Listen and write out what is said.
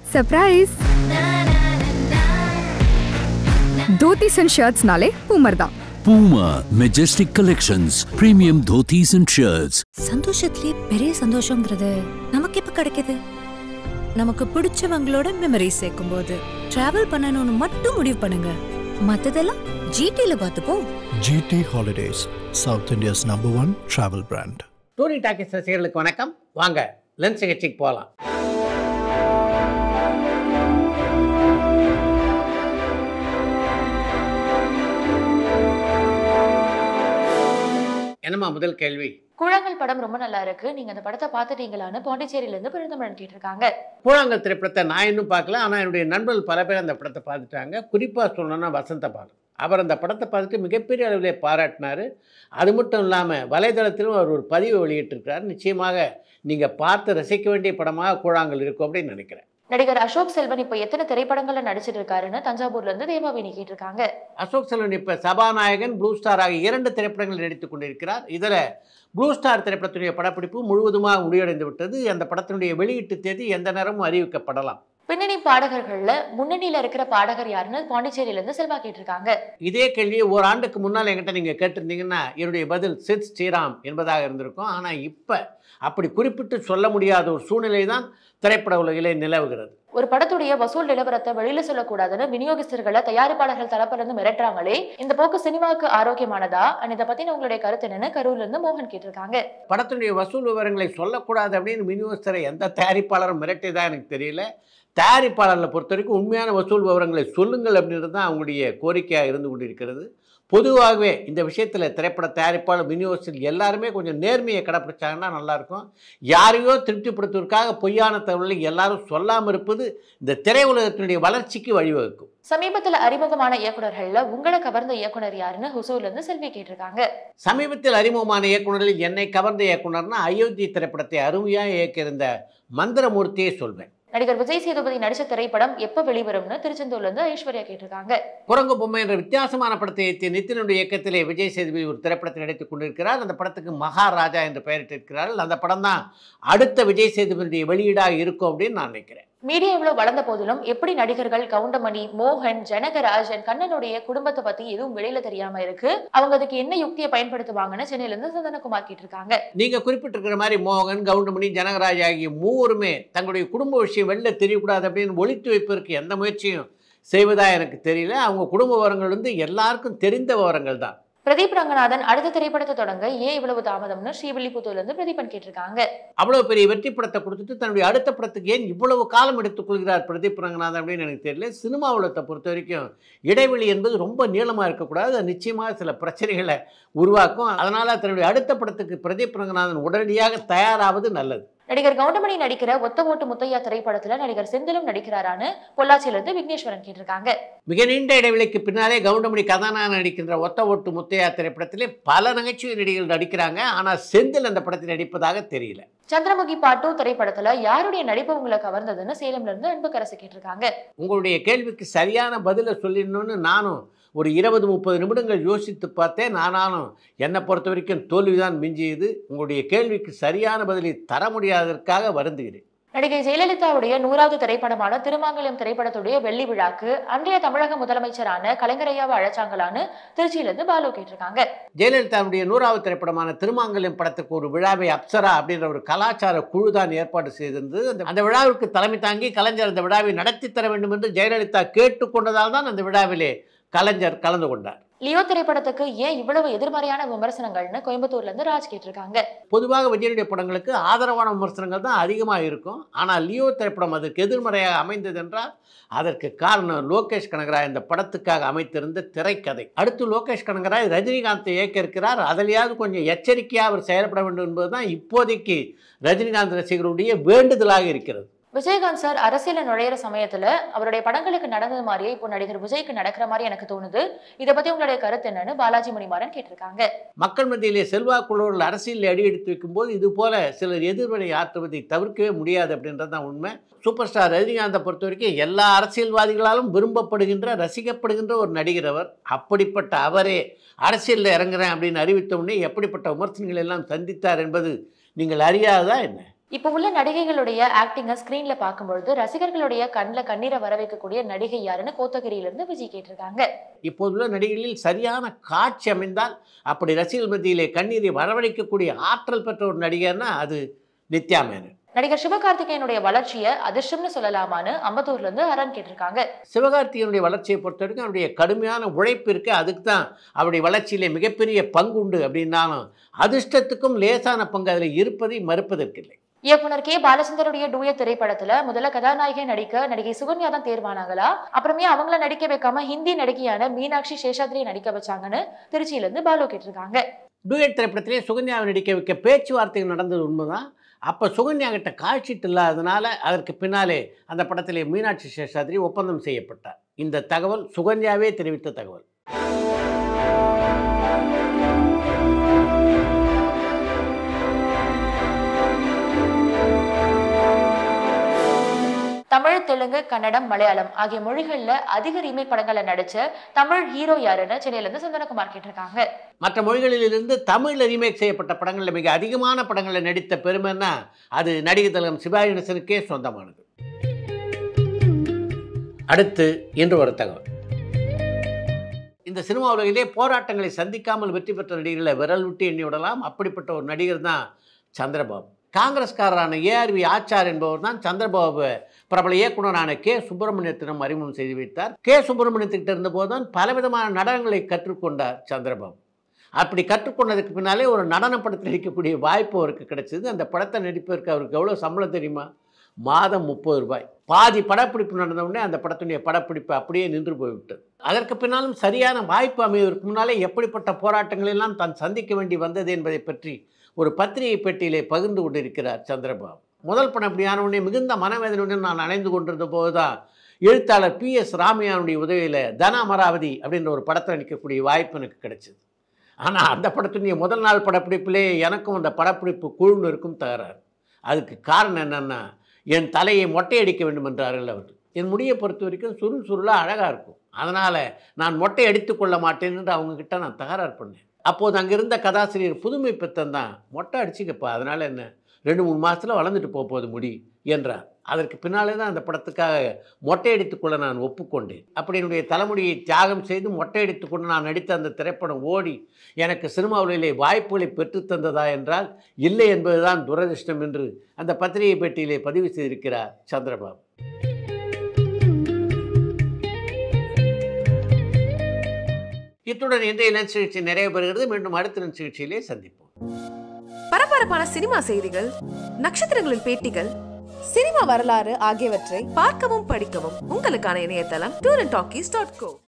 Surprise dhotis and ஷர்ட்ஸ்னாலே பூமர் தான் Puma Majestic Collections, premium dhotis and shirts. சந்தோஷத்திலே பெரிய சந்தோஷங்கிறது நமக்கு எப்ப கிடைக்குது நமக்கு பிடிச்சவங்களோட மெமரி சேர்க்கும் போது டிராவல் பண்ணணும்னு மட்டும் முடிவு பண்ணுங்க மத்ததெல்லாம் ஜிடில பார்த்துப்போம் GT Holidays, South India's number one travel brand. Tour Talkies ரசிகர்களுக்கு வணக்கம் வாங்க லென்ஸ் நிகழ்ச்சிக்கு போகலாம் என்னம்மா முதல் கேள்வி கூழாங்கல் படம் ரொம்ப நல்லா இருக்கு நீங்க அந்த படத்தை பார்த்துட்டீங்களான்னு பாண்டிச்சேரியில இருந்து பிறந்தமிழன் கேட்டிருக்காங்க கூழாங்கல் திரைப்படத்தை நான் இன்னும் பார்க்கல ஆனால் என்னுடைய நண்பர்கள் பல பேர் அந்த படத்தை பார்த்துட்டாங்க குறிப்பாக சொல்லணும்னா வசந்த பாலன் அவர் அந்த படத்தை பார்த்துட்டு மிகப்பெரிய அளவிலே பாராட்டினார் அது மட்டும் இல்லாமல் வலைதளத்திலும் அவர் ஒரு பதிவை வெளியிட்டிருக்கிறார் நிச்சயமாக நீங்கள் பார்த்து ரசிக்க வேண்டிய படமாக கூழாங்கல் இருக்கும் அப்படின்னு நினைக்கிறேன் நடிகர் அசோக் செல்வன் இப்ப எத்தனை திரைப்படங்கள்ல நடிச்சிட்டு இருக்காருன்னு தஞ்சாவூர்ல இருந்து தேவாவினி கேட்டிருக்காங்க அசோக் செல்வன் இப்போ சபாநாயகன் ப்ளூ ஸ்டார் ஆகிய இரண்டு திரைப்படங்களில் நடித்துக் கொண்டிருக்கிறார் இதில் ப்ளூ ஸ்டார் திரைப்படத்துடைய படப்பிடிப்பு முழுவதுமாக முடிவடைந்து விட்டது அந்த படத்தினுடைய வெளியீட்டு தேதி எந்த நேரமும் அறிவிக்கப்படலாம் பின்னணி பாடகர்கள்ல முன்னணியில இருக்கிற பாடகர் யாருன்னு பாண்டிச்சேரியில இருந்து செல்வா கேட்டிருக்காங்க இதே கேள்வியை ஓராண்டுக்கு முன்னால் என்கிட்ட நீங்கள் கேட்டிருந்தீங்கன்னா என்னுடைய பதில் சித் ஸ்ரீராம் என்பதாக இருந்திருக்கும் ஆனால் இப்போ அப்படி குறிப்பிட்டு சொல்ல முடியாத ஒரு சூழ்நிலை தான் திரைப்பட உலகிலே நிலவுகிறது ஒரு படத்துடைய வசூல் நிலவரத்தை வெளியில சொல்லக்கூடாதுன்னு விநியோகஸ்தர்களை தயாரிப்பாளர்கள் தரப்புல இருந்து மிரட்டுறாங்களே இந்த போக்கு சினிமாவுக்கு ஆரோக்கியமானதா அண்ட் இதை பத்தின உங்களுடைய கருத்து என்னன்னு கரூர்ல இருந்து மோகன் கேட்டிருக்காங்க படத்தினுடைய வசூல் விவரங்களை சொல்லக்கூடாது அப்படின்னு விநியோகஸ்தரை எந்த தயாரிப்பாளரும் மிரட்டியதா எனக்கு தெரியல தயாரிப்பாளர்களை பொறுத்த வரைக்கும் உண்மையான வசூல் விவரங்களை சொல்லுங்கள் அப்படின்றது தான் அவங்களுடைய கோரிக்கையாக இருந்து கொண்டிருக்கிறது பொதுவாகவே இந்த விஷயத்தில் திரைப்பட தயாரிப்பாளர் விநியோகஸ்தர் எல்லாருமே கொஞ்சம் நேர்மையை கடைப்பிடிச்சாங்கன்னா நல்லாயிருக்கும் யாரையோ திருப்திப்படுத்துவதற்காக பொய்யான தகவலை எல்லாரும் சொல்லாமல் இருப்பது இந்த திரையுலகத்தினுடைய வளர்ச்சிக்கு வழிவகுக்கும் சமீபத்துல அறிமுகமான இயக்குனர்கள்ல உங்களை கவர்ந்த இயக்குனர் யாருன்னு ஹுசூர்ல இருந்து செல்வி கேட்டிருக்காங்க சமீபத்தில் அறிமுகமான இயக்குனரில் என்னை கவர்ந்த இயக்குனர்னா அயோத்தி திரைப்படத்தை அருமையாக இயக்கியிருந்த மந்திரமூர்த்தியை சொல்வேன் நடிகர் விஜய் சேதுபதி நடிச்ச திரைப்படம் எப்ப வெளிவரும்னு திருச்செந்தூர்ல இருந்து ஐஸ்வர்யா கேட்டிருக்காங்க குரங்கு பொம்மை என்ற வித்தியாசமான படத்தை இயற்றிய நித்தினுடைய இயக்கத்திலே விஜய் சேதுபதி ஒரு திரைப்படத்தை நடித்துக் கொண்டிருக்கிறார் அந்த படத்துக்கு மகாராஜா என்று பெயரிட்டிருக்கிறார்கள் அந்த படம் தான் அடுத்த விஜய் சேதுபதியுடைய வெளியீடாக இருக்கும் அப்படின்னு நான் நினைக்கிறேன் மீடியா இவ்வளவு வளர்ந்த போதிலும் எப்படி நடிகர்கள் கவுண்டமணி மோகன் ஜனகராஜ் and கண்ணனுடைய குடும்பத்தை பத்தி எதுவும் வெளியில தெரியாம இருக்கு அவங்க அதுக்கு என்ன யுக்தியை பயன்படுத்துவாங்கன்னு சென்னையில இருந்து சந்தனகுமார் கேட்டிருக்காங்க நீங்கள் குறிப்பிட்டிருக்கிற மாதிரி மோகன் கவுண்டமணி ஜனகராஜ் ஆகிய மூவருமே தங்களுடைய குடும்ப விஷயம் வெளில தெரியக்கூடாது அப்படின்னு ஒழித்து வைப்பதற்கு எந்த முயற்சியும் செய்வதா எனக்கு தெரியல அவங்க குடும்ப விவரங்கள் வந்து எல்லாருக்கும் தெரிந்த விவரங்கள் தான் பிரதீப் ரங்கநாதன் அடுத்த திரைப்படத்தை தொடங்க ஏன் இவ்வளவு தாமதம்னு ஸ்ரீவில்லிபுத்தூர்ல இருந்து பிரதீபன் கேட்டிருக்காங்க அவ்வளோ பெரிய வெற்றி படத்தை கொடுத்துட்டு தன்னுடைய அடுத்த படத்துக்கு ஏன் இவ்வளவு காலம் எடுத்துக்கொள்கிறார் பிரதீப் ரங்கநாதன் அப்படின்னு எனக்கு தெரியல சினிமா உலகத்தை பொறுத்த வரைக்கும் இடைவெளி என்பது ரொம்ப நீளமாக இருக்கக்கூடாது அது நிச்சயமாக சில பிரச்சனைகளை உருவாக்கும் அதனால் தன்னுடைய அடுத்த படத்துக்கு பிரதீப் ரங்கநாதன் உடனடியாக தயாராவது நல்லது நடிகர் கவுண்டமணி நடிக்கிற ஒத்த ஓட்டு முத்தையா திரைப்படத்துல நடிகர் செந்திலும் நடிக்கிறாரான்னு பொள்ளாச்சியில இருந்து விக்னேஸ்வரன் கேட்டிருக்காங்க மிக நீண்ட இடைவெளிக்கு பின்னாலே கவுண்டமணி கதாநாயகன் நடிக்கின்ற ஒத்த ஓட்டு முத்தையா திரைப்படத்திலே பல நகைச்சுவை நடிகர்கள் நடிக்கிறாங்க ஆனால் செந்தில் அந்த படத்தில் நடிப்பதாக தெரியல சந்திரமுகி பாட்டு திரைப்படத்துல யாருடைய நடிப்பு உங்களை கவர்ந்ததுன்னு சேலம்ல இருந்து அன்புக்கரசு கேட்டிருக்காங்க உங்களுடைய கேள்விக்கு சரியான பதிலை சொல்லிடணும்னு நானும் ஒரு இருபது முப்பது நிமிடங்கள் யோசித்து பார்த்தேன் நானாலும் என்னை பொறுத்த வரைக்கும் தோல்விதான் மிஞ்சியது உங்களுடைய கேள்விக்கு சரியான பதிலை தர முடியாததற்காக வருந்துகிறேன் நடிகை ஜெயலலிதாவுடைய நூறாவது திரைப்படமான திருமாங்கல்யம் திரைப்படத்துடைய வெள்ளி விழாக்கு அன்றைய தமிழக முதலமைச்சரான கலைஞரையாவை அழைச்சாங்களான்னு திருச்சியில இருந்து பாலு கேட்டிருக்காங்க ஜெயலலிதாவுடைய நூறாவது திரைப்படமான திருமாங்கல்யம் படத்துக்கு ஒரு விழாவை அப்சரா அப்படின்ற ஒரு கலாச்சார குழு தான் ஏற்பாடு செய்திருந்தது அந்த அந்த விழாவிற்கு தலைமை தாங்கி கலைஞர் அந்த விழாவை நடத்தி தர வேண்டும் என்று ஜெயலலிதா கேட்டுக்கொண்டதால் தான் அந்த விழாவிலே கலைஞர் கலந்து கொண்டார் லியோ திரைப்படத்துக்கு ஏன் இவ்வளவு எதிர்மறையான விமர்சனங்கள்னு கோயம்புத்தூர்ல இருந்து ராஜ் கேட்டிருக்காங்க பொதுவாக விஜயனுடைய படங்களுக்கு ஆதரவான விமர்சனங்கள் தான் அதிகமாக இருக்கும் ஆனால் லியோ திரைப்படம் அதற்கு எதிர்மறையாக அமைந்தது என்றால் அதற்கு காரணம் லோகேஷ் கனகராய் இந்த படத்துக்காக அமைத்திருந்த திரைக்கதை அடுத்து லோகேஷ் கனகராய் ரஜினிகாந்தை இயக்க இருக்கிறார் அதிலையாவது கொஞ்சம் எச்சரிக்கையாக அவர் செயல்பட வேண்டும் என்பது தான் இப்போதைக்கு ரஜினிகாந்த் ரசிகருடைய வேண்டுதலாக இருக்கிறது விஜயகாந்த் சார் அரசியல நுழையிற சமயத்துல அவருடைய படங்களுக்கு நடந்தது மாதிரியே இப்போ நடிகர் விஜய்க்கு நடக்கிற மாதிரி எனக்கு தோணுது இதை பத்தி உங்களுடைய கருத்து என்னன்னு பாலாஜி மணிமாறன் கேட்டிருக்காங்க மக்கள் மத்தியிலே செல்வாக்குள்ளவர்கள் அரசியலில் அடி எடுத்து வைக்கும்போது இது போல சிலர் எதிர்வினை ஆற்றுவதை தவிர்க்கவே முடியாது அப்படின்றது தான் உண்மை சூப்பர் ஸ்டார் ரஜினிகாந்தை பொறுத்த வரைக்கும் எல்லா அரசியல்வாதிகளாலும் விரும்பப்படுகின்ற ரசிக்கப்படுகின்ற ஒரு நடிகர் அவர் அப்படிப்பட்ட அவரே அரசியலில் இறங்குறேன் அப்படின்னு அறிவித்த உடனே எப்படிப்பட்ட விமர்சனங்கள் எல்லாம் சந்தித்தார் என்பது நீங்கள் அறியாததா என்ன இப்போ உள்ள நடிகைகளுடைய ஆக்டிங்கை ஸ்கிரீன்ல பார்க்கும்பொழுது ரசிகர்களுடைய கண்ணில் கண்ணீரை வர வைக்கக்கூடிய நடிகை யாருன்னு கோத்தகிரியிலிருந்து விஜய் கேட்டிருக்காங்க இப்போதுள்ள நடிகைகளில் சரியான காட்சி அமைந்தால் அப்படி ரசிகர்கள் மத்தியிலே கண்ணீரை வரவழைக்கக்கூடிய ஆற்றல் பெற்ற ஒரு நடிகர்னா அது நித்யா மேனன் நடிகர் சிவகார்த்திகேயனுடைய வளர்ச்சியை அதிர்ஷ்டம்னு சொல்லலாமான்னு அம்பத்தூர்ல இருந்து அரண் கேட்டிருக்காங்க சிவகார்த்திகனுடைய வளர்ச்சியை பொறுத்த வரைக்கும் அவருடைய கடுமையான உழைப்பு இருக்கு அதுக்கு தான் அவருடைய வளர்ச்சியிலே மிகப்பெரிய பங்கு உண்டு அப்படின்னாலும் அதிர்ஷ்டத்துக்கும் லேசான பங்கு அதில் இருப்பதை மறுப்பதற்கில்லை இயக்குனர் கே பாலச்சந்தருடைய டூய திரைப்படத்துல முதல்ல கதாநாயகி நடிக்க நடிகை சுகன்யா தான் தேர்வானாங்களா அப்புறமே அவங்கள நடிக்க வைக்காம ஹிந்தி நடிகையான மீனாட்சி சேஷாத்ரியை நடிக்க வச்சாங்கன்னு திருச்சியில இருந்து பாலு கேட்டிருக்காங்க டூயட் திரைப்படத்திலே சுகன்யாவை நடிக்க வைக்க பேச்சுவார்த்தைகள் நடந்தது உண்மைதான் அப்போ சுகன்யா கிட்ட காட்சிட்டு இல்லாததுனால அதற்கு பின்னாலே அந்த படத்திலே மீனாட்சி சேஷாத்ரி ஒப்பந்தம் செய்யப்பட்டார் இந்த தகவல் சுகன்யாவே தெரிவித்த தகவல் தமிழ் தெலுங்கு கன்னடம் மலையாளம் ஆகிய மொழிகள்ல அதிக ரீமேக் படங்கள்ல நடிச்ச தமிழ் ஹீரோ யாருன்னு சென்னையில இருந்து சந்தனகுமார் கேட்டிருக்காங்க மற்ற மொழிகளிலிருந்து தமிழில் ரீமேக் செய்யப்பட்ட படங்களில் மிக அதிகமான படங்களில் நடித்த பெருமைன்னா அது நடிகர் திலகம் சிவாஜி கணேசனுக்கே சொந்தமானது அடுத்து இன்று ஒரு தகவல் இந்த சினிமா உலகிலே போராட்டங்களை சந்திக்காமல் வெற்றி பெற்ற நடிகர்களை விரல் விட்டு எண்ணி விடலாம் அப்படிப்பட்ட ஒரு நடிகர் தான் சந்திரபாபு காங்கிரஸ்காரரான ஏஆர்வி ஆச்சார் என்பவர் தான் சந்திரபாபு பிரபல இயக்குனரான கே சுப்பிரமணியத்திடம் அறிமுகம் செய்து வைத்தார் கே சுப்பிரமணியத்திட்ட இருந்தபோது தான் பலவிதமான நடனங்களை கற்றுக்கொண்டார் சந்திரபாபு அப்படி கற்றுக்கொண்டதுக்கு பின்னாலே ஒரு நடன படத்தில் நடிக்கக்கூடிய வாய்ப்பு அவருக்கு கிடைச்சது அந்த படத்தை நடிப்பதற்கு அவருக்கு எவ்வளோ சம்பளம் தெரியுமா மாதம் முப்பது ரூபாய் பாதி படப்பிடிப்பு நடந்த உடனே அந்த படத்துடைய படப்பிடிப்பு அப்படியே நின்று போய்விட்டது அதற்கு பின்னாலும் சரியான வாய்ப்பு அமைவதற்கு முன்னாலே எப்படிப்பட்ட போராட்டங்கள் எல்லாம் தான் சந்திக்க வேண்டி வந்தது என்பதை பற்றி ஒரு பத்திரிகை பெட்டியிலே பகிர்ந்து கொண்டிருக்கிறார் சந்திரபாபு முதல் படம் இப்படியான உடனே மிகுந்த மனவேதனையுடன் நான் அணைந்து கொண்டிருந்த போது தான் எழுத்தாளர் பி எஸ் ராமையானுடைய உதவியில் தன அமராவதி அப்படின்ற ஒரு படத்தில் நடிக்கக்கூடிய வாய்ப்பு எனக்கு கிடைச்சது ஆனால் அந்த படத்துடைய முதல் நாள் படப்பிடிப்பிலே எனக்கும் அந்த படப்பிடிப்பு குழுவினருக்கும் தகராறு அதுக்கு காரணம் என்னென்னா என் தலையை மொட்டையடிக்க வேண்டும் என்றார்கள் அவர் என் முடியை பொறுத்த வரைக்கும் சுருள் சுருளாக அழகாக இருக்கும் அதனால் நான் மொட்டை அடித்துக் கொள்ள மாட்டேன் என்று அவங்கக்கிட்ட நான் தகராறு பண்ணேன் அப்போது அங்கே இருந்த கதாசிரியர் புதுமை பித்தன் தான் மொட்டை அடிச்சுக்கப்பா அதனால் என்ன ரெண்டு மூணு மாதத்தில் வளர்ந்துட்டு போக போகுது முடி என்றார் அதற்கு பின்னாலே தான் அந்த படத்துக்காக மொட்டை அடித்துக்கொள்ள நான் ஒப்புக்கொண்டேன் அப்படி என்னுடைய தலைமுடியை தியாகம் செய்து மொட்டை அடித்துக்கொண்டு நான் நடித்த அந்த திரைப்படம் ஓடி எனக்கு சினிமாவிலே வாய்ப்புகளை பெற்றுத் தந்ததா என்றால் இல்லை என்பதுதான் துரதிர்ஷ்டம் என்று அந்த பத்திரிகை பெட்டியிலே பதிவு செய்திருக்கிறார் சந்திரபாபு இத்துடன் இன்றைய லஞ்ச் நிகழ்ச்சி நிறைவு பெறுகிறது மீண்டும் அடுத்த லஞ்ச் நிகழ்ச்சியிலே சந்திப்போம் பரபரப்பான சினிமா செய்திகள் நட்சத்திரங்களின் பேட்டிகள் சினிமா வரலாறு ஆகியவற்றை பார்க்கவும் படிக்கவும் உங்களுக்கான இணையதளம் Tour and Talkies dot go